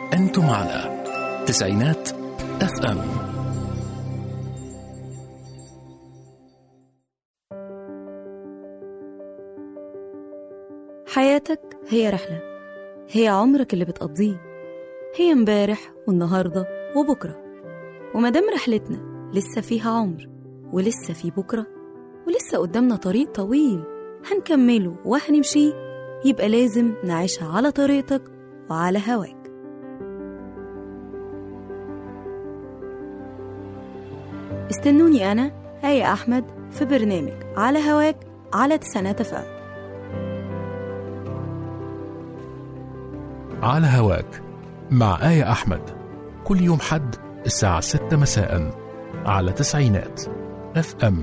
أنتم على تسعينات اف ام حياتك هي رحلة هي عمرك اللي بتقضيه هي امبارح والنهاردة وبكرة ومادام رحلتنا لسه فيها عمر ولسه في بكرة ولسه قدامنا طريق طويل هنكمله وهنمشيه يبقى لازم نعيشها على طريقتك وعلى هواك استنوني أنا آية أحمد في برنامج على هواك على تسعينات أفهم على هواك مع آية أحمد كل يوم حد الساعة 6 مساء على تسعينات اف ام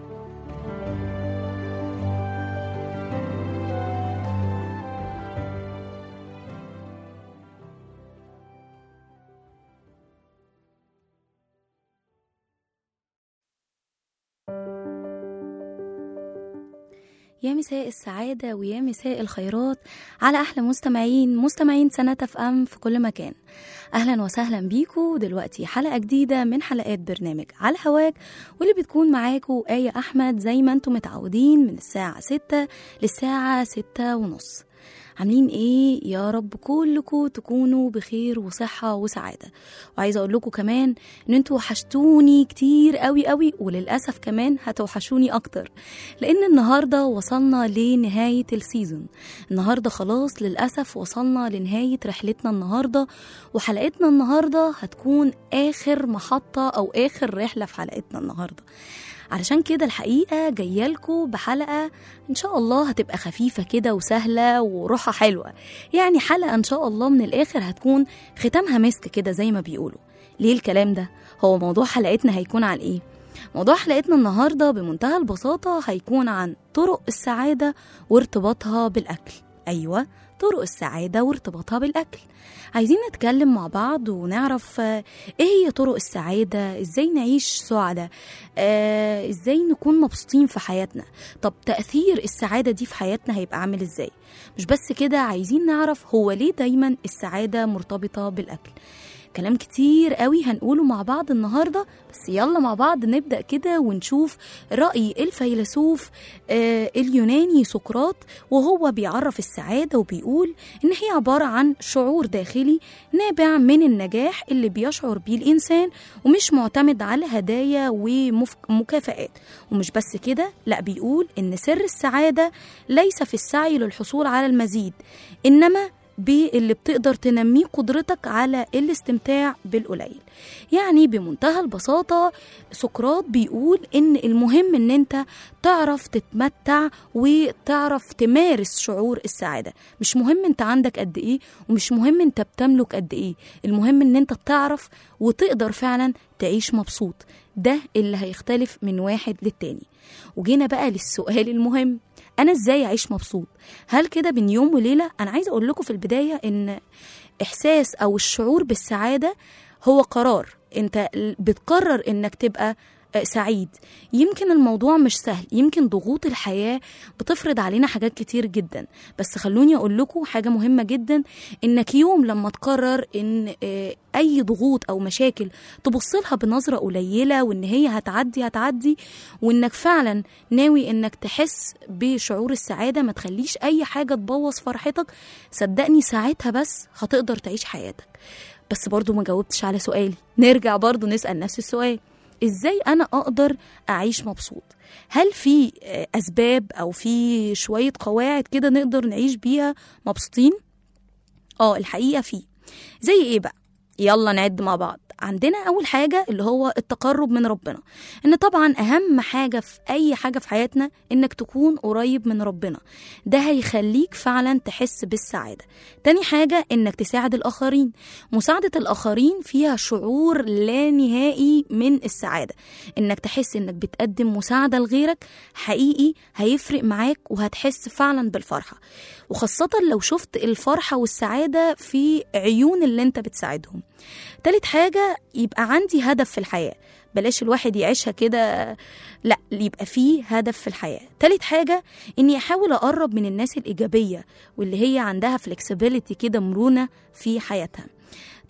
يا مساء السعادة ويا مساء الخيرات على أحلى مستمعين مستمعين سنة اف ام في كل مكان أهلا وسهلا بيكم دلوقتي حلقة جديدة من حلقات برنامج على هواك واللي بتكون معاكم آية أحمد زي ما انتم متعودين من الساعة ستة للساعة ستة ونص عاملين ايه يا رب كلكم تكونوا بخير وصحة وسعادة وعايزة اقول لكم كمان ان انتوا وحشتوني كتير قوي قوي وللأسف كمان هتوحشوني اكتر لان النهاردة وصلنا لنهاية السيزون النهاردة خلاص للأسف وصلنا لنهاية رحلتنا النهاردة وحلقتنا النهاردة هتكون آخر محطة أو آخر رحلة في حلقتنا النهاردة علشان كده الحقيقة جايالكوا بحلقة إن شاء الله هتبقى خفيفة كده وسهلة وروحها حلوة يعني حلقة إن شاء الله من الآخر هتكون ختامها مسك كده زي ما بيقولوا ليه الكلام ده؟ هو موضوع حلقتنا هيكون عن إيه؟ موضوع حلقتنا النهاردة بمنتهى البساطة هيكون عن طرق السعادة وارتباطها بالأكل أيوة طرق السعادة وارتباطها بالأكل عايزين نتكلم مع بعض ونعرف آه، ايه هي طرق السعادة ازاي نعيش سعداء آه، ازاي نكون مبسوطين في حياتنا طب تأثير السعادة دي في حياتنا هيبقى عامل ازاي مش بس كده عايزين نعرف هو ليه دايما السعادة مرتبطة بالأكل كلام كتير قوي هنقوله مع بعض النهاردة بس يلا مع بعض نبدأ كده ونشوف رأي الفيلسوف آه اليوناني سقراط وهو بيعرف السعادة وبيقول إن هي عبارة عن شعور داخلي نابع من النجاح اللي بيشعر بيه الإنسان ومش معتمد على هدايا ومكافآت ومش بس كده لا بيقول إن سر السعادة ليس في السعي للحصول على المزيد إنما باللي بتقدر تنميه قدرتك على الاستمتاع بالقليل يعني بمنتهى البساطة سقراط بيقول إن المهم إن أنت تعرف تتمتع وتعرف تمارس شعور السعادة مش مهم أنت عندك قد إيه ومش مهم أنت بتملك قد إيه المهم إن أنت تعرف وتقدر فعلا تعيش مبسوط ده اللي هيختلف من واحد للتاني وجينا بقى للسؤال المهم انا ازاي اعيش مبسوط هل كده بين يوم وليله انا عايزه اقول لكم في البدايه ان احساس او الشعور بالسعاده هو قرار انت بتقرر انك تبقى آه، سعيد يمكن الموضوع مش سهل يمكن ضغوط الحياة بتفرض علينا حاجات كتير جدا بس خلوني أقول لكم حاجة مهمة جدا إنك يوم لما تقرر إن آه، أي ضغوط أو مشاكل تبص لها بنظرة قليلة وإن هي هتعدي هتعدي وإنك فعلا ناوي إنك تحس بشعور السعادة ما تخليش أي حاجة تبوظ فرحتك صدقني ساعتها بس هتقدر تعيش حياتك بس برضو ما جاوبتش على سؤالي نرجع برضو نسأل نفس السؤال ازاي انا اقدر اعيش مبسوط هل في آه، اسباب او في شويه قواعد كده نقدر نعيش بيها مبسوطين اه الحقيقه في زي ايه بقى يلا نعد مع بعض عندنا اول حاجه اللي هو التقرب من ربنا ان طبعا اهم حاجه في اي حاجه في حياتنا انك تكون قريب من ربنا ده هيخليك فعلا تحس بالسعاده تاني حاجه انك تساعد الاخرين مساعده الاخرين فيها شعور لا نهائي من السعاده انك تحس انك بتقدم مساعده لغيرك حقيقي هيفرق معاك وهتحس فعلا بالفرحه وخاصه لو شفت الفرحه والسعاده في عيون اللي انت بتساعدهم تالت حاجة يبقى عندي هدف في الحياة بلاش الواحد يعيشها كده لا يبقى فيه هدف في الحياة تالت حاجة اني احاول اقرب من الناس الايجابية واللي هي عندها فلكسبيليتي كده مرونة في حياتها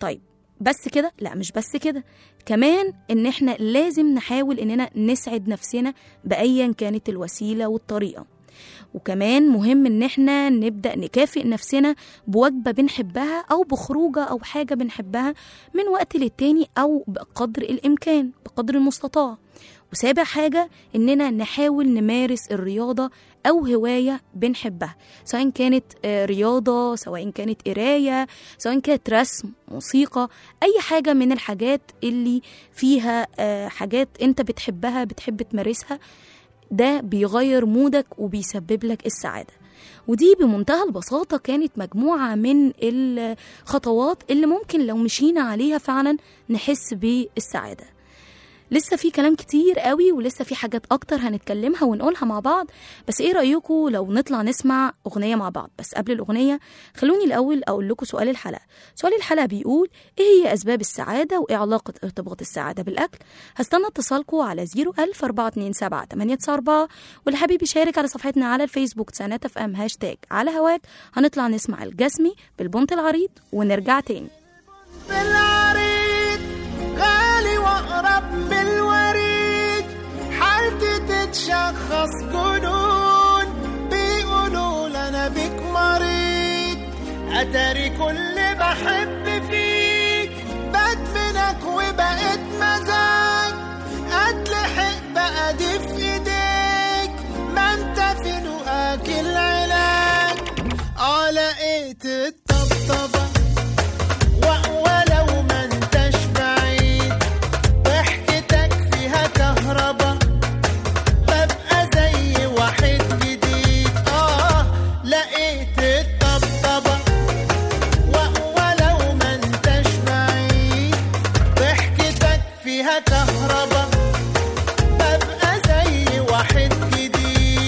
طيب بس كده لا مش بس كده كمان ان احنا لازم نحاول اننا نسعد نفسنا بايا كانت الوسيله والطريقه وكمان مهم ان احنا نبدا نكافئ نفسنا بوجبه بنحبها او بخروجه او حاجه بنحبها من وقت للتاني او بقدر الامكان بقدر المستطاع وسابع حاجه اننا نحاول نمارس الرياضه او هوايه بنحبها سواء كانت آه، رياضه سواء كانت قرايه سواء كانت رسم موسيقى اي حاجه من الحاجات اللي فيها آه، حاجات انت بتحبها بتحب تمارسها ده بيغير مودك وبيسبب لك السعادة ودي بمنتهى البساطة كانت مجموعة من الخطوات اللي ممكن لو مشينا عليها فعلا نحس بالسعادة لسه في كلام كتير قوي ولسه في حاجات اكتر هنتكلمها ونقولها مع بعض بس ايه رايكم لو نطلع نسمع اغنيه مع بعض بس قبل الاغنيه خلوني الاول اقول لكم سؤال الحلقه سؤال الحلقه بيقول ايه هي اسباب السعاده وايه علاقه ارتباط السعاده بالاكل هستنى اتصالكم على 01000 427 894 واللي حابب يشارك على صفحتنا على الفيسبوك سنات اف ام هاشتاج على هواك هنطلع نسمع الجسمي بالبنت العريض ونرجع تاني بالعريض غالي واقرب من الوريد حالتي تتشخص جنون بيقولوا انا بيك مريض اتاري كل بحب فيك بدمنك وبقيت مزاج اتلحق بقى دي في ايديك ما انت فين واكل علاج اه لقيت الطبطبه ولو ما انتش بعيد ضحكتك فيها كهربا ببقى زي واحد جديد اه لقيت الطبطبة ولو ما انتش بعيد ضحكتك فيها كهربا ببقى زي واحد جديد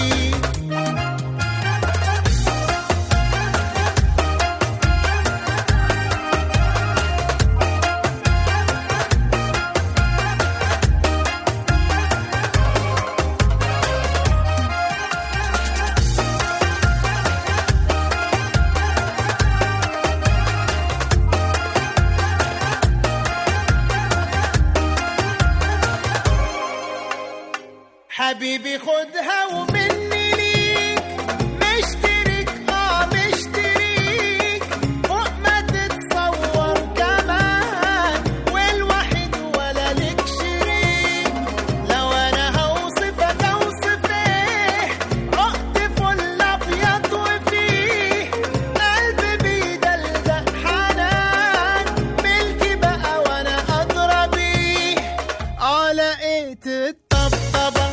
حبيبي خدها ومني ليك مشترك اه مشتريك فوق ما تتصور كمان والوحيد ولا لك شريك لو انا هوصفك اوصف ايه عقد فل ابيض وفيه قلبي بيدلدق حنان ملكي بقى وانا ادرى بيه اه لقيت الطبطبه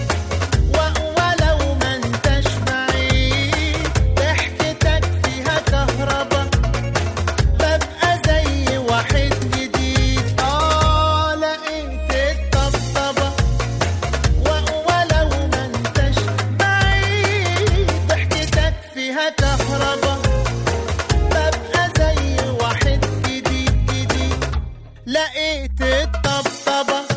ولو ما انتش بعيد ضحكتك فيها كهربا ببقى زي واحد جديد اه لقيت الطبطبة ولو ما انتش بعيد ضحكتك فيها كهربا ببقى زي واحد جديد جديد لقيت الطبطبة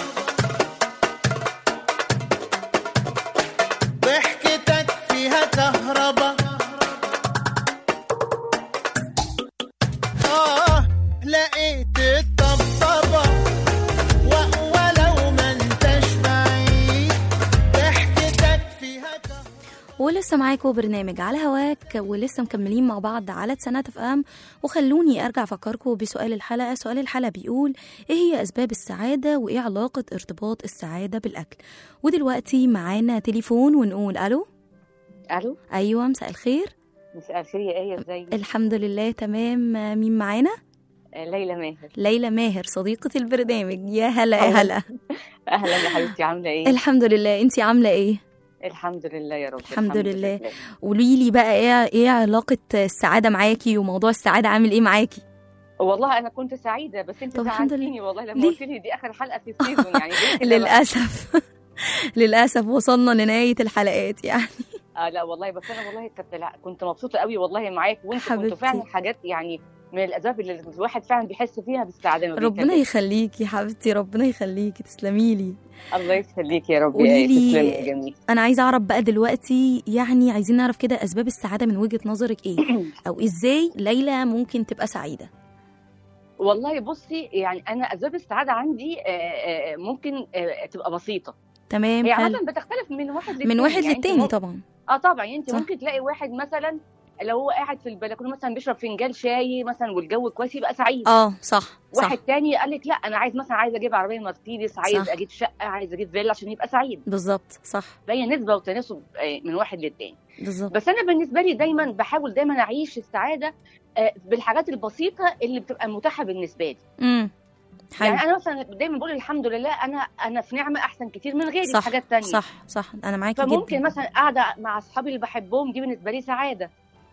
ضحكتك فيها كهربا آه لقيت الطبطبة و- ولو ما انتش بعيد ضحكتك فيها كهربا ولسه معاكم برنامج على هواك ولسه مكملين مع بعض على تسانات اف ام وخلوني ارجع افكركم بسؤال الحلقه سؤال الحلقه بيقول ايه هي اسباب السعاده وايه علاقه ارتباط السعاده بالاكل ودلوقتي معانا تليفون ونقول الو الو ايوه مساء الخير مساء الخير يا ايه ازيك الحمد لله تمام مين معانا آه، ليلى ماهر ليلى ماهر صديقه البرنامج يا هلا يا أهلا. هلا اهلا يا حبيبتي عامله ايه الحمد لله انتي عامله ايه الحمد لله يا رب الحمد لله. قولي لي بقى ايه ايه علاقه السعاده معاكي وموضوع السعاده عامل ايه معاكي والله انا كنت سعيده بس انت طب الحمد لله. زعلتيني والله لما ليه؟ قلت لي دي اخر حلقه في السيزون يعني ليه كده بقى؟ للاسف للاسف وصلنا لنهايه الحلقات يعني آه لا والله بس انا والله كنت لا كنت مبسوطه قوي والله معاك وانت كنتوا حبيبتي. فعلا حاجات يعني من الاسباب اللي الواحد فعلا بيحس فيها بالسعاده لما ربنا بيتكلم. يخليكي يا حبيبتي ربنا يخليكي تسلمي لي الله يخليك يا رب يا قولي ايه لي- تسلمي يا جميل انا عايزه اعرف بقى دلوقتي يعني عايزين نعرف كده اسباب السعاده من وجهه نظرك ايه او ازاي ليلى ممكن تبقى سعيده والله بصي يعني انا اسباب السعاده عندي آه، آه، ممكن آه، تبقى بسيطه تمام هي حلو عامه بتختلف من واحد للتاني من واحد يعني انت للتاني ممكن- طبعا اه طبعا يعني انت صح. ممكن تلاقي واحد مثلا لو هو قاعد في البلكونه مثلا بيشرب فنجان شاي مثلا والجو كويس يبقى سعيد اه صح صح واحد تاني قال لك لا انا عايز مثلا عايز اجيب عربيه مرسيدس عايز صح. اجيب شقه عايز اجيب فيلا عشان يبقى سعيد بالظبط صح فهي نسبه وتناسب آه، من واحد للتاني بالظبط بس انا بالنسبه لي دايما بحاول دايما اعيش السعاده آه، بالحاجات البسيطه اللي بتبقى متاحه بالنسبه لي امم حلو يعني انا مثلا دايما بقول الحمد لله انا انا في نعمه احسن كتير من غيري صح في حاجات تانية صح صح انا معاكي فممكن جدا مثلا قاعده مع اصحابي اللي بحبهم دي بالنسبه لي سعاده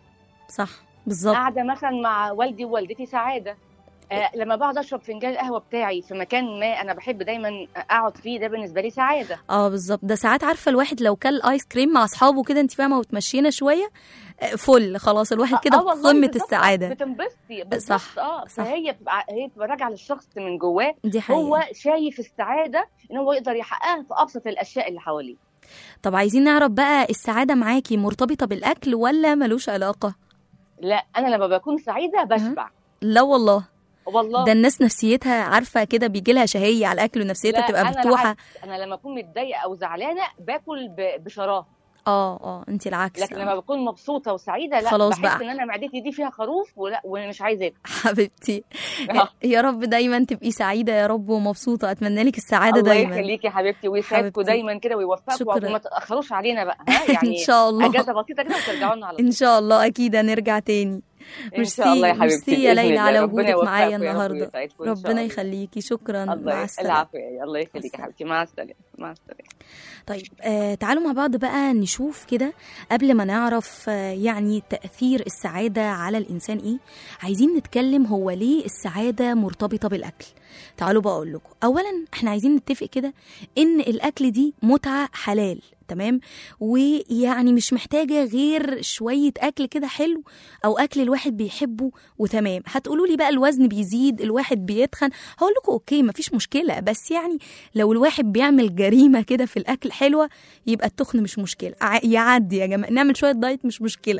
صح بالظبط قاعده مثلا مع والدي ووالدتي سعاده آه لما بقعد اشرب فنجان القهوه بتاعي في مكان ما انا بحب دايما اقعد فيه ده بالنسبه لي سعاده اه بالظبط ده ساعات عارفه الواحد لو كل ايس كريم مع اصحابه كده انت فاهمه وتمشينا شويه آه، فل خلاص الواحد كده آه في والله قمه بالظبط، السعاده بتنبسطي بالظبط صح، اه صح. فهي بتبقى هي بتبقى راجعه للشخص من جواه دي حقيقه هو شايف السعاده ان هو يقدر يحققها في ابسط الاشياء اللي حواليه طب عايزين نعرف بقى السعاده معاكي مرتبطه بالاكل ولا ملوش علاقه لا انا لما بكون سعيده بشبع لا والله والله ده الناس نفسيتها عارفه كده بيجي لها شهيه على الاكل ونفسيتها لا، تبقى أنا مفتوحه العكس. انا لما اكون متضايقه او زعلانه باكل ب- بشراهه اه اه انت العكس لكن آه. لما بكون مبسوطه وسعيده لا خلاص بحس بقى. ان انا معدتي دي فيها خروف ولا وانا مش عايزه اكل حبيبتي آه. يا رب دايما تبقي سعيده يا رب ومبسوطه اتمنى لك السعاده الله دايما يخليكي يا حبيبتي ويسعدكم حبيبتي. دايما كده ويوفقكم شكرا. وما تاخروش علينا بقى ها يعني ان شاء الله اجازه بسيطه كده وترجعوا لنا على طول ان شاء الله اكيد هنرجع تاني ان شاء الله يا ميرسي- حبيبتي ميرسي يا بإذن ليلى الله. على ربنا وجودك معايا يوفقكم يا رب النهارده ويسعدكم إن شاء ربنا الله. يخليكي شكرا الله مع ي- السلامه العفو يا الله يخليك يا السلامة. حبيبتي مع السلامه مع السلامه طيب آه تعالوا مع بعض بقى نشوف كده قبل ما نعرف آه يعني تأثير السعادة على الإنسان إيه عايزين نتكلم هو ليه السعادة مرتبطة بالأكل تعالوا بقى أقول لكم أولا إحنا عايزين نتفق كده إن الأكل دي متعة حلال تمام ويعني مش محتاجة غير شوية أكل كده حلو أو أكل الواحد بيحبه وتمام هتقولوا لي بقى الوزن بيزيد الواحد بيتخن هقول لكم أوكي مفيش مشكلة بس يعني لو الواحد بيعمل جريمة كده في الأكل حلوة يبقى التخن مش مشكلة ع- يعدي يا جماعة نعمل شوية دايت مش مشكلة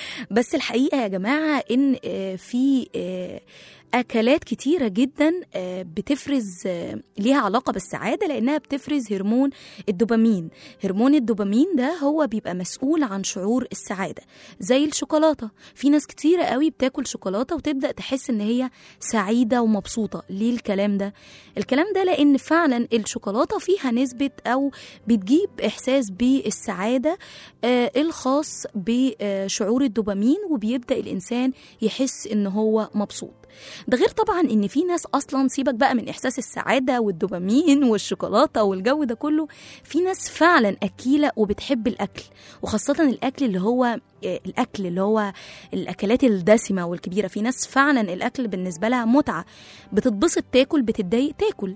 بس الحقيقة يا جماعة إن آه، في آه، أكلات كتيرة جدا آه، بتفرز آه، ليها علاقة بالسعادة لأنها بتفرز هرمون الدوبامين هرمون الدوبامين ده هو بيبقى مسؤول عن شعور السعادة زي الشوكولاتة في ناس كتيرة قوي بتاكل شوكولاتة وتبدأ تحس إن هي سعيدة ومبسوطة ليه الكلام ده؟ الكلام ده لأن فعلا الشوكولاتة فيها نسبة أو بتجيب إحساس بالسعادة آه، الخاص بشعور الدوبامين وبيبدأ الإنسان يحس إن هو مبسوط ده غير طبعا ان في ناس اصلا سيبك بقى من احساس السعاده والدوبامين والشوكولاته والجو ده كله في ناس فعلا اكيله وبتحب الاكل وخاصه الاكل اللي هو آه، الاكل اللي هو الاكلات الدسمه والكبيره في ناس فعلا الاكل بالنسبه لها متعه بتتبسط تاكل بتتضايق تاكل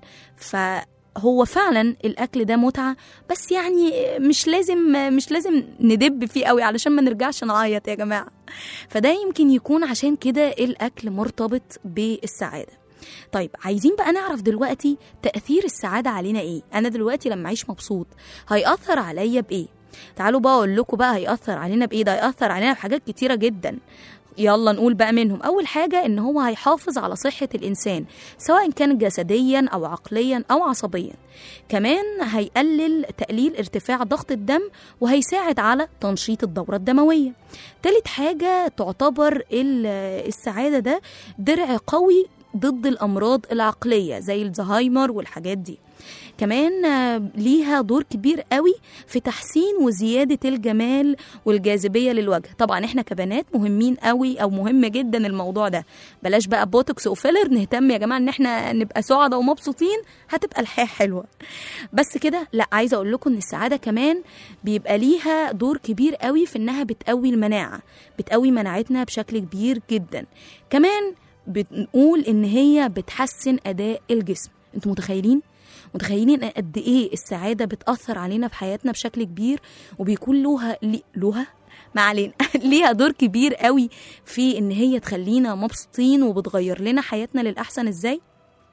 فهو فعلا الاكل ده متعه بس يعني مش لازم مش لازم ندب فيه قوي علشان ما نرجعش نعيط يا جماعه فده يمكن يكون عشان كده الاكل مرتبط بالسعاده طيب عايزين بقى نعرف دلوقتي تأثير السعادة علينا ايه انا دلوقتي لما اعيش مبسوط هيأثر عليا بايه تعالوا بقى اقول لكم بقى هيأثر علينا بايه ده هيأثر علينا بحاجات كتيرة جدا يلا نقول بقى منهم اول حاجة ان هو هيحافظ على صحة الانسان سواء كان جسديا او عقليا او عصبيا كمان هيقلل تقليل ارتفاع ضغط الدم وهيساعد على تنشيط الدورة الدموية تالت حاجة تعتبر ال- السعادة ده درع قوي ضد الأمراض العقلية زي الزهايمر والحاجات دي كمان آه، ليها دور كبير قوي في تحسين وزيادة الجمال والجاذبية للوجه طبعا احنا كبنات مهمين قوي او مهم جدا الموضوع ده بلاش بقى بوتوكس وفيلر نهتم يا جماعة ان احنا نبقى سعداء ومبسوطين هتبقى الحياة حلوة بس كده لا عايزة اقول لكم ان السعادة كمان بيبقى ليها دور كبير قوي في انها بتقوي المناعة بتقوي مناعتنا بشكل كبير جدا كمان بنقول ان هي بتحسن اداء الجسم انتوا متخيلين متخيلين قد ايه السعاده بتاثر علينا في حياتنا بشكل كبير وبيكون لها لي- لها ما علينا ليها دور كبير قوي في ان هي تخلينا مبسوطين وبتغير لنا حياتنا للاحسن ازاي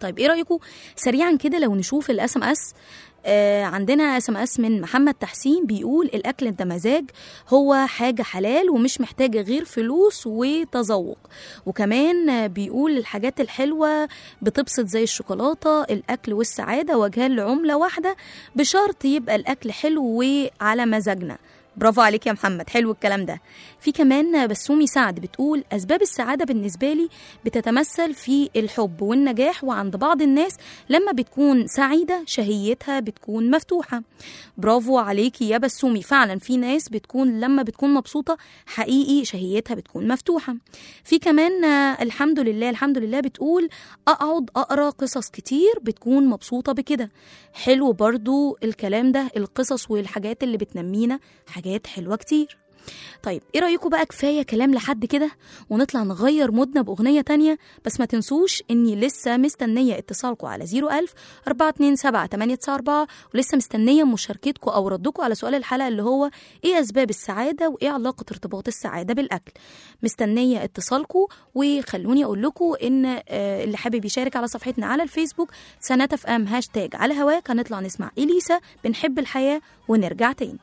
طيب ايه رايكم سريعا كده لو نشوف الاس ام اس آه عندنا اس ام اس من محمد تحسين بيقول الاكل ده مزاج هو حاجه حلال ومش محتاجه غير فلوس وتذوق وكمان آه، بيقول الحاجات الحلوه بتبسط زي الشوكولاته الاكل والسعاده وجهان لعمله واحده بشرط يبقى الاكل حلو وعلى مزاجنا برافو عليك يا محمد حلو الكلام ده في كمان بسومي سعد بتقول أسباب السعادة بالنسبة لي بتتمثل في الحب والنجاح وعند بعض الناس لما بتكون سعيدة شهيتها بتكون مفتوحة برافو عليكي يا بسومي فعلا في ناس بتكون لما بتكون مبسوطة حقيقي شهيتها بتكون مفتوحة في كمان آه، الحمد لله الحمد لله بتقول أقعد أقرأ قصص كتير بتكون مبسوطة بكده حلو برضو الكلام ده القصص والحاجات اللي بتنمينا حاجات حلوة كتير طيب ايه رأيكم بقى كفاية كلام لحد كده ونطلع نغير مودنا بأغنية تانية بس ما تنسوش اني لسه مستنية اتصالكم على 01000 427 894 ولسه مستنية مشاركتكم او ردكم على سؤال الحلقة اللي هو ايه اسباب السعادة وايه علاقة ارتباط السعادة بالاكل مستنية اتصالكم وخلوني اقول لكم ان آه، اللي حابب يشارك على صفحتنا على الفيسبوك سنة اف ام هاشتاج على هواك هنطلع نسمع اليسا بنحب الحياة ونرجع تاني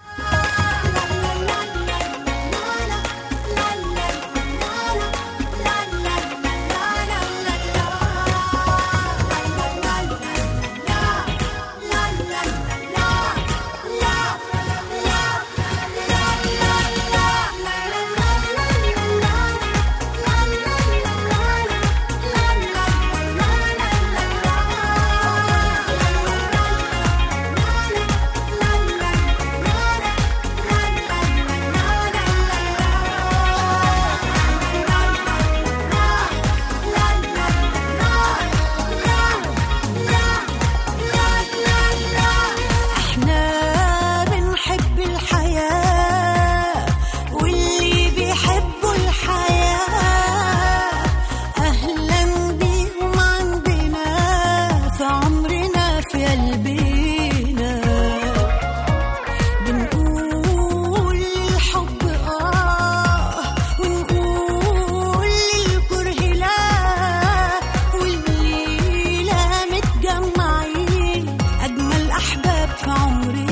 احنا بنحب الحياة واللي بيحبوا الحياة اهلا بيهم عندنا في عمرنا في قلبنا بنقول للحب اه ونقول للكره لا والليلة متجمعين أجمل أحباب في عمرنا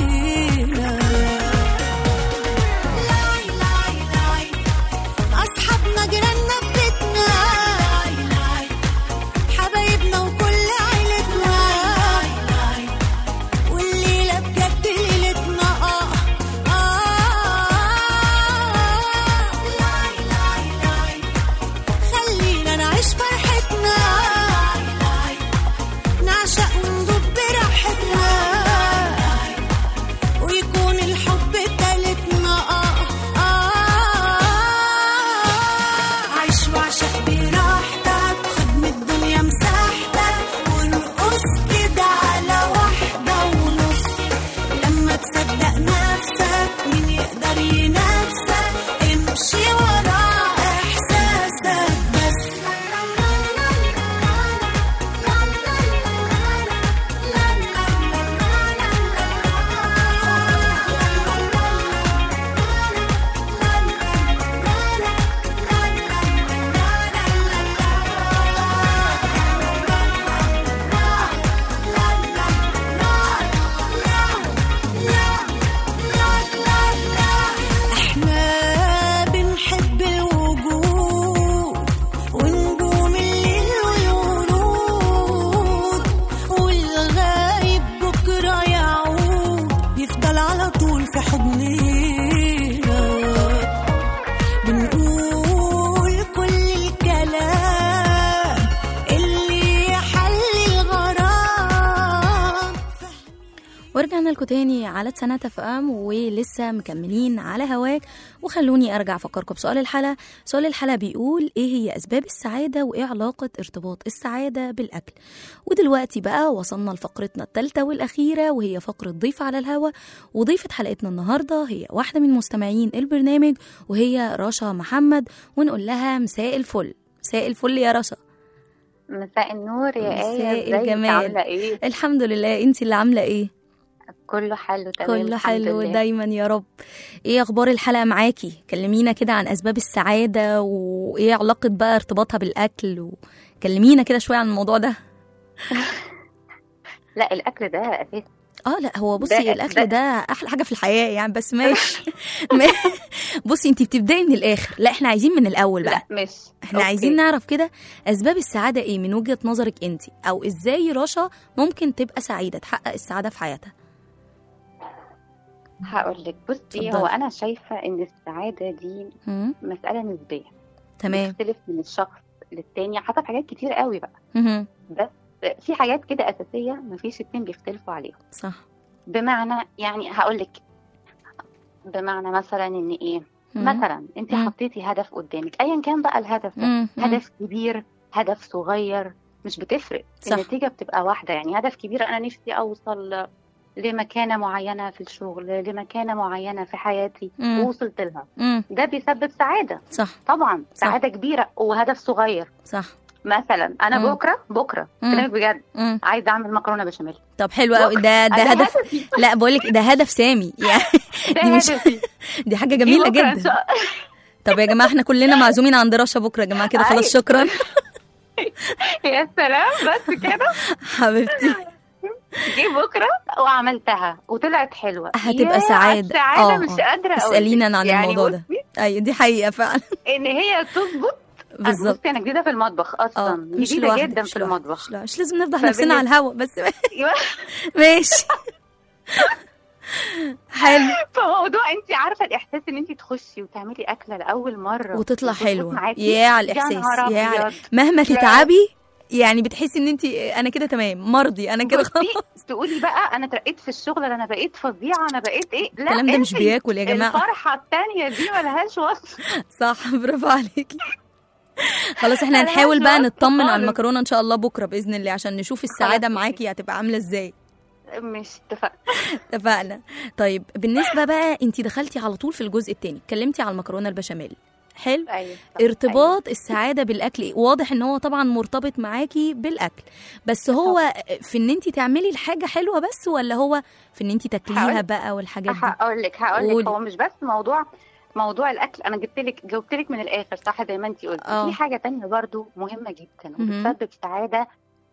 لاي لاي لاي أصحابنا جيراننا بيتنا لاي لاي حبايبنا وكل عيلتنا لاي لاي والليلة بجد ليلتنا آه آه لاي لاي لاي خلينا نعيش فرحتنا لاي لاي نعشق وندوب براحتنا ويكون الحب تالتنا آه آه عيش وعشق براحتك خد من الدنيا مساحتك وارقص كده على واحدة ونص لما تصدق نفسك مين يقدر ينافسك امشي ورا احساسك بس احنا بنحب الوجود ونجوم الليل والورود والغايب بكرة يعود يفضل على طول في حضننا بنقول كل الكلام اللي يحل الغرام ورجعنا لكم تاني على سنة اف ام ولسه مكملين على هواك وخلوني ارجع افكركم بسؤال الحلقة سؤال الحلقة بيقول ايه هي اسباب السعادة وايه علاقة ارتباط السعادة بالاكل ودلوقتي بقى وصلنا لفقرتنا الثالثة والاخيرة وهي فقرة ضيف على الهوا وضيفة حلقتنا النهاردة هي واحدة من مستمعين البرنامج وهي رشا محمد ونقول لها مساء الفل مساء الفل يا رشا مساء النور يا مساء آية ازيك الجمال. عاملة ايه؟ الحمد لله انتي اللي عاملة ايه كله حلو تمام كله الحمد حلو لله. دايما يا رب ايه اخبار الحلقه معاكي كلمينا كده عن اسباب السعاده وايه علاقه بقى ارتباطها بالاكل وكلمينا كده شويه عن الموضوع ده لا الاكل ده اساسي اه لا هو بصي ده- الاكل ده- ده احلى حاجه في الحياه يعني بس ماشي ما- بصي انت بتبداي من الاخر لا احنا عايزين من الاول بقى لا مش احنا أوكي. عايزين نعرف كده اسباب السعاده ايه من وجهه نظرك انت او ازاي رشا ممكن تبقى سعيده تحقق السعاده في حياتها هقول لك بصي اتفضلي. هو انا شايفه ان السعاده دي مم. مساله نسبيه تمام بتختلف من الشخص للتاني حسب حاجات كتير قوي بقى مهم. بس في حاجات كده اساسيه مفيش اتنين بيختلفوا عليها صح بمعنى يعني هقول لك بمعنى مثلا ان ايه مم. مثلا انت مم. حطيتي هدف قدامك ايا كان بقى الهدف ده مم. مم. هدف كبير هدف صغير مش بتفرق صح. النتيجه بتبقى واحده يعني هدف كبير انا نفسي اوصل لمكانه معينه في الشغل لمكانه معينه في حياتي مم. ووصلت لها مم. ده بيسبب سعاده صح طبعا صح. سعاده كبيره وهدف صغير صح مثلا انا مم. بكره بكره مم. كلامك بجد مم. عايزه اعمل مكرونه بشاميل طب حلو قوي ده ده ده هدف هدفي لا بقول لك ده هدف سامي يعني ده دي مش- هدفي دي حاجه جميله بكرة إن جدا شاء- طب يا جماعه احنا كلنا معزومين عند رشا بكره يا جماعه كده خلاص أيوة. شكرا يا سلام بس كده حبيبتي جه بكره وعملتها وطلعت حلوه هتبقى يا سعادة. سعاده آه، مش آه. قادره أقول اسألينا لك. أنا عن يعني الموضوع ده. بصي، ايوه دي حقيقه فعلا ان هي تظبط بالظبط بصي انا جديده في المطبخ اه اصلا مش جديده لوحدك جدا مش في لوحدك، المطبخ مش, لوحدك. مش لازم نفضح فبالنسبة- نفسنا على الهوا بس أيوة. ماشي حلو فموضوع انت عارفه الاحساس ان انت تخشي وتعملي اكله لاول مره وتطلع وتظبط حلوه معاكي. يا على يا الاحساس نهار يا على أبيض. مهما تتعبي يعني بتحسي ان انت انا كده تمام مرضي انا كده بصي، خلاص تقولي بقى انا اترقيت في الشغل انا بقيت فظيعه انا بقيت ايه لا الكلام ده مش انتي بياكل يا جماعه الفرحه التانية دي ملهاش وصف صح برافو عليكي خلاص احنا ملهاش هنحاول بقى وصف نطمن على خالص. المكرونه ان شاء الله بكره باذن الله عشان نشوف السعاده خلاص. معاكي هتبقى عامله ازاي مش اتفقنا اتفقنا طيب بالنسبه بقى انت دخلتي على طول في الجزء الثاني اتكلمتي على المكرونه البشاميل حلو ايوه صح، ارتباط السعاده بالاكل إيه؟ واضح ان هو طبعا مرتبط معاكي بالاكل بس هو في ان انت تعملي الحاجه حلوه بس ولا هو في ان انت تاكليها هقول- بقى والحاجات دي هقول لك هقول قولي. لك هو مش بس موضوع موضوع الاكل انا جبت لك جاوبت لك من الاخر صح زي ما انت قلتي آه. في حاجه تانية برضو مهمه جدا مهم. وبتسبب سعاده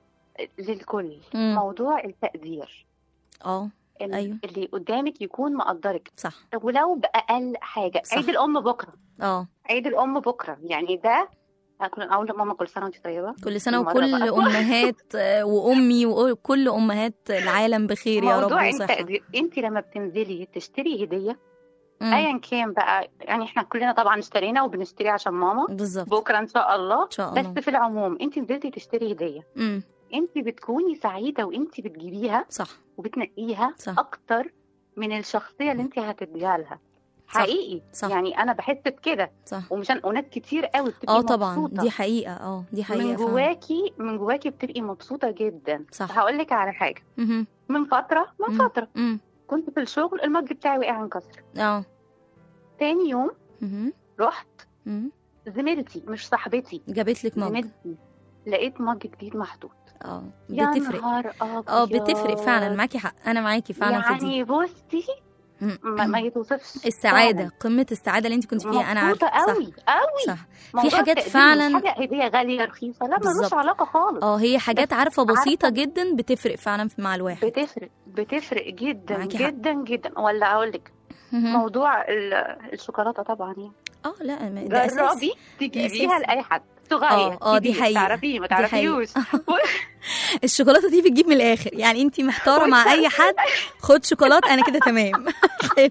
للكل مم. موضوع التقدير اه إن أيوة. اللي قدامك يكون مقدرك صح ولو باقل حاجه صح. عيد الام بكره اه عيد الام بكره يعني ده أكون اقول لماما كل سنه وانت طيبه كل سنه المرة وكل بقى. امهات آه، وامي وكل امهات العالم بخير يا رب موضوع وصحه التقدير انت لما بتنزلي تشتري هديه مم. ايا كان بقى يعني احنا كلنا طبعا اشترينا وبنشتري عشان ماما بالظبط بكره ان شاء الله ان شاء الله بس في العموم انت نزلتي تشتري هديه امم انت بتكوني سعيده وانت بتجيبيها صح وبتنقيها صح. اكتر من الشخصيه اللي انت هتديها لها حقيقي صح. يعني انا بحس بكده صح ومش أنا- وناس كتير قوي بتبقي اه طبعا مبسوطة. دي حقيقه اه دي حقيقه من فعلا. جواكي من جواكي بتبقي مبسوطه جدا صح هقول لك على حاجه مهم. من فتره من مم. فتره مم. كنت في الشغل المج بتاعي وقع انكسر اه تاني يوم مهم. رحت مم. زميلتي مش صاحبتي جابت لك مج زميلتي لقيت مج جديد محطوط اه يا بتفرق نهار ابيض اه بتفرق فعلا معاكي حق انا معاكي فعلا في دي يعني بصي مم. ما, ما يتوصفش السعاده فعلاً. قمه السعاده اللي انت كنت فيها انا مبسوطة عارفه قوي قوي صح صح موضوع حاجات التقدير فعلاً- مش حاجه هديه غاليه رخيصه لا ملوش بالظبط. علاقه خالص اه هي حاجات عارفه بسيطه عارفة. جدا بتفرق فعلا مع الواحد بتفرق بتفرق جدا معاكي حق. جدا جدا ولا اقول لك مهم. موضوع ال- الشوكولاته طبعا يعني اه لا ما- ده اساس جربي تجيبيها أساس. لاي حد صغير اه اه دي كبير، حقيقه تعرفيه ما دي حقيقة. تعرفيهوش الشوكولاته دي بتجيب من الاخر يعني انت محتاره مع اي حد خد شوكولاته انا كده تمام حلو.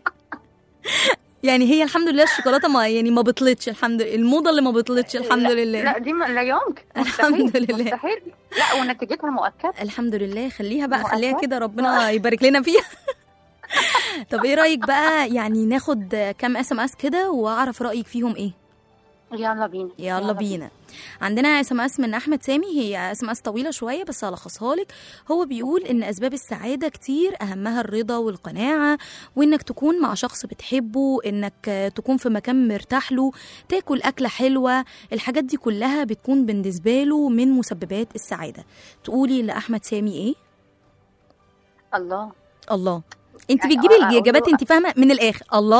يعني هي الحمد لله الشوكولاته ما يعني ما بطلتش الحمد لله الموضه اللي ما بطلتش الحمد لا- لله لا دي ما- لا يمكن الحمد مستحيل، لله. مستحيل لا ونتيجتها مؤكده الحمد لله خليها بقى خليها مؤكد. كده ربنا يبارك لنا فيها طب ايه رايك بقى يعني ناخد كام اس ام اس كده واعرف رايك فيهم ايه يلا بينا يلا بينا عندنا اس ام اس من احمد سامي هي اس ام اس طويله شويه بس هلخصها لك هو بيقول ان اسباب السعاده كتير اهمها الرضا والقناعه وانك تكون مع شخص بتحبه انك تكون في مكان مرتاح له تاكل اكله حلوه الحاجات دي كلها بتكون بالنسبه له من مسببات السعاده تقولي لاحمد سامي ايه الله الله انت يعني بتجيبي أقول له- الاجابات انت فاهمه من الاخر الله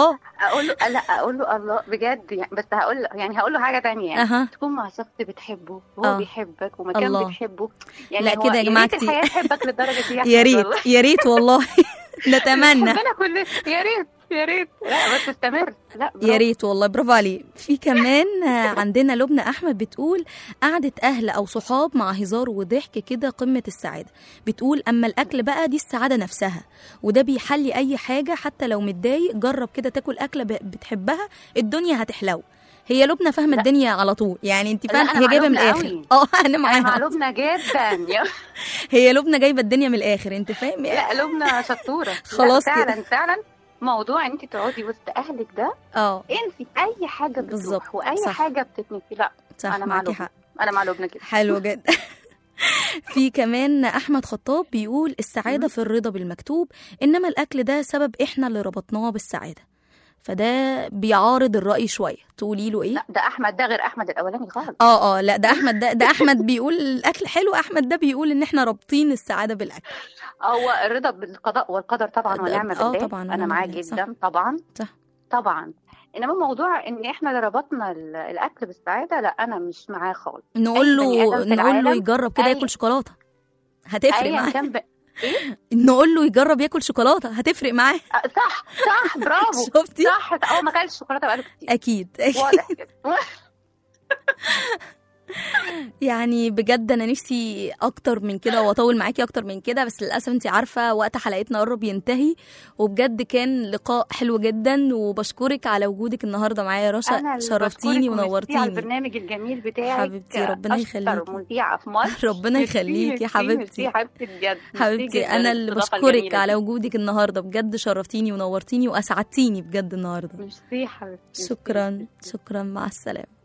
اقول له لا اقول له الله بجد يعني بس هقول له يعني هقول له حاجه تانية يعني اها تكون مع شخص بتحبه آه. وهو بيحبك ومكان الله. بتحبه يعني لا هو كده يا جماعة ريت كتير. الحياه تحبك للدرجه دي يا أحمد ريت والله. يا ريت والله نتمنى ربنا كل يا ريت يا ريت لا بس استمر لا يا برافو. ريت والله برافو عليه في كمان آه، عندنا لبنى احمد بتقول قعده اهل او صحاب مع هزار وضحك كده قمه السعاده بتقول اما الاكل بقى دي السعاده نفسها وده بيحلي اي حاجه حتى لو متضايق جرب كده تاكل اكله ب- بتحبها الدنيا هتحلو هي لبنى فاهمه لا. الدنيا على طول يعني انت لا، فاهمه أنا هي مع جايبه من لبنى الاخر قوي. اه انا انا مع معاها لبنى جدا يا- هي لبنى جايبه الدنيا من الاخر انت فاهم لا لبنى شطوره لا، خلاص كده. فعلا فعلا موضوع ان انت تقعدي وسط اهلك ده اه انسي اي حاجه بالظبط، بتروح واي صح. حاجه بتتنسي لا صح أنا مع معاكي لبنى. حق انا مع لبنى كده حلو جدا في كمان احمد خطاب بيقول السعاده في الرضا بالمكتوب انما الاكل ده سبب احنا اللي ربطناه بالسعاده فده بيعارض الراي شويه تقولي له ايه لا ده احمد ده غير احمد الاولاني خالص اه اه لا ده احمد ده, ده احمد بيقول الاكل حلو احمد ده بيقول ان احنا رابطين السعاده بالاكل هو الرضا بالقضاء والقدر طبعا ده- ونعم آه بالله طبعاً انا ونعم معاه بالله، صح. جدا طبعا صح. طبعا انما موضوع ان احنا اللي ربطنا ال- الاكل بالسعاده لا انا مش معاه خالص نقول أي له بني آدم في نقول له العالم، يجرب كده أي- ياكل شوكولاته هتفرق ايا معاه كان ب... نقول له يجرب ياكل شوكولاته هتفرق معاه آه، صح صح برافو شفتي صح هو ما كانش شوكولاته بقاله كتير اكيد واضح كده يعني بجد انا نفسي اكتر من كده واطول معاكي اكتر من كده بس للاسف انت عارفه وقت حلقتنا قرب ينتهي وبجد كان لقاء حلو جدا وبشكرك على وجودك النهارده معايا يا أنا رشا اللي شرفتيني بشكرك وميرسي على ونورتيني البرنامج الجميل بتاعك حبيبتي، ربنا أشطر يخليكي. مذيعة في مصر ربنا ميرسي، يخليكي ميرسي، حبيبتي ميرسي حبيبتي بجد ميرسي حبيبتي جداً انا اللي الاستضافة بشكرك الجميلة على دي. وجودك النهارده بجد شرفتيني ونورتيني واسعدتيني بجد النهارده ميرسي حبيبتي شكرا شكرا مع السلامة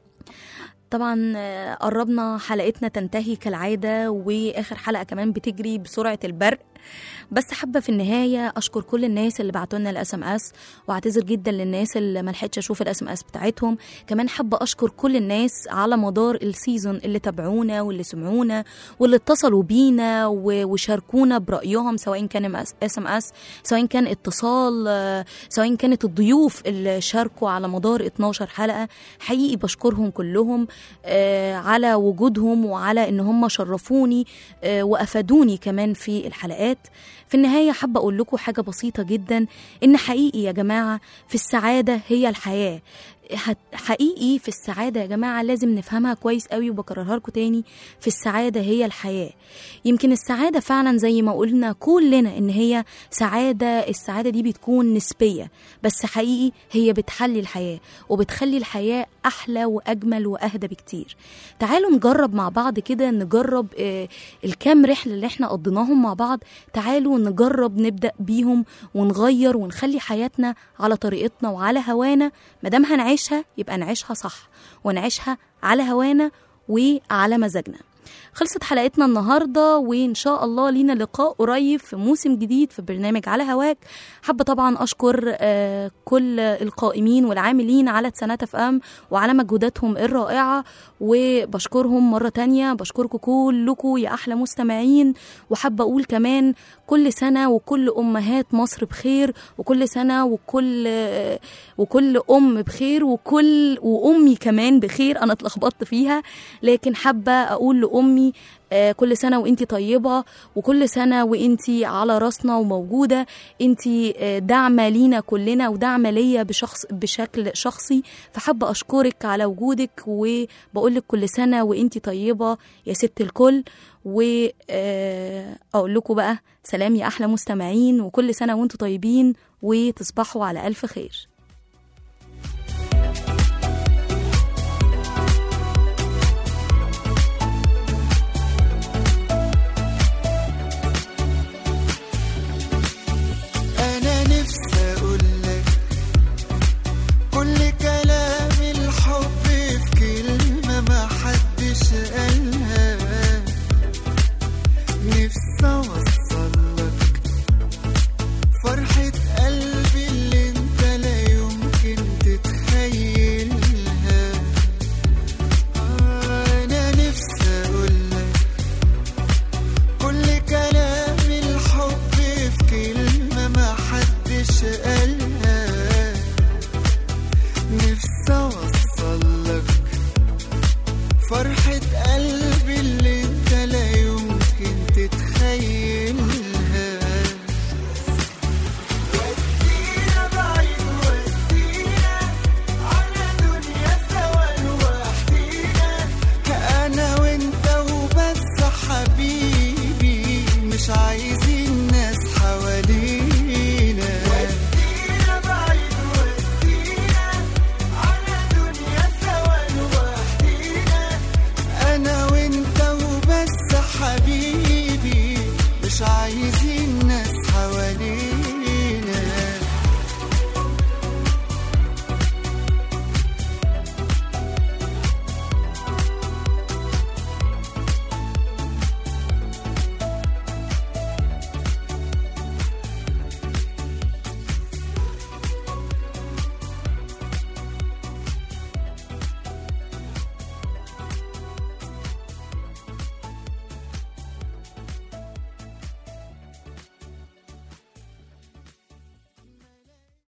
طبعا آه، قربنا حلقتنا تنتهي كالعادة وآخر حلقة كمان بتجري بسرعة البرق بس حابة في النهاية أشكر كل الناس اللي بعتوا لنا الاس ام اس واعتذر جدا للناس اللي ما لحقتش أشوف الاس ام اس بتاعتهم كمان حابة أشكر كل الناس على مدار السيزون اللي تابعونا واللي سمعونا واللي اتصلوا بينا و- وشاركونا برأيهم سواء كان اس ام اس سواء كان اتصال آه، سواء كانت الضيوف اللي شاركوا على مدار 12 حلقة حقيقي بشكرهم كلهم آه، على وجودهم وعلى ان هم شرفوني آه، وافادوني كمان في الحلقات في النهاية حابة أقول لكم حاجة بسيطة جدا إن حقيقي يا جماعة في السعادة هي الحياة هت- حقيقي في السعادة يا جماعة لازم نفهمها كويس قوي وبكررها لكم تاني في السعادة هي الحياة يمكن السعادة فعلا زي ما قلنا كلنا إن هي سعادة السعادة دي بتكون نسبية بس حقيقي هي بتحلي الحياة وبتخلي الحياة أحلى وأجمل وأهدى بكتير تعالوا نجرب مع بعض كده نجرب آه، الكام رحلة اللي احنا قضيناهم مع بعض تعالوا نجرب نبدأ بيهم ونغير ونخلي حياتنا على طريقتنا وعلى هوانا مادام هنعيشها يبقى نعيشها صح ونعيشها على هوانا وعلى مزاجنا خلصت حلقتنا النهارده وان شاء الله لينا لقاء قريب في موسم جديد في برنامج على هواك حابه طبعا اشكر آه، كل القائمين والعاملين على تسانات اف ام وعلى مجهوداتهم الرائعه وبشكرهم مره تانية بشكركم كلكم يا احلى مستمعين وحابه اقول كمان كل سنه وكل امهات مصر بخير وكل سنه وكل آه، وكل ام بخير وكل وامي كمان بخير انا اتلخبطت فيها لكن حابه اقول لامي آه، كل سنه وانتي طيبه وكل سنه وانتي على راسنا وموجوده انتي آه، داعمه لينا كلنا وداعمه ليا بشخص بشكل شخصي فحابه اشكرك على وجودك وبقول لك كل سنه وانتي طيبه يا ست الكل واقول لكم بقى سلام يا احلى مستمعين وكل سنه وانتم طيبين وتصبحوا على الف خير انا نفسي اقولك كل كلام الحب في كلمة ما حدش قالها نفسي اوصلك فرحة قلبي اللي انت لا نفسي اوصل لك فرح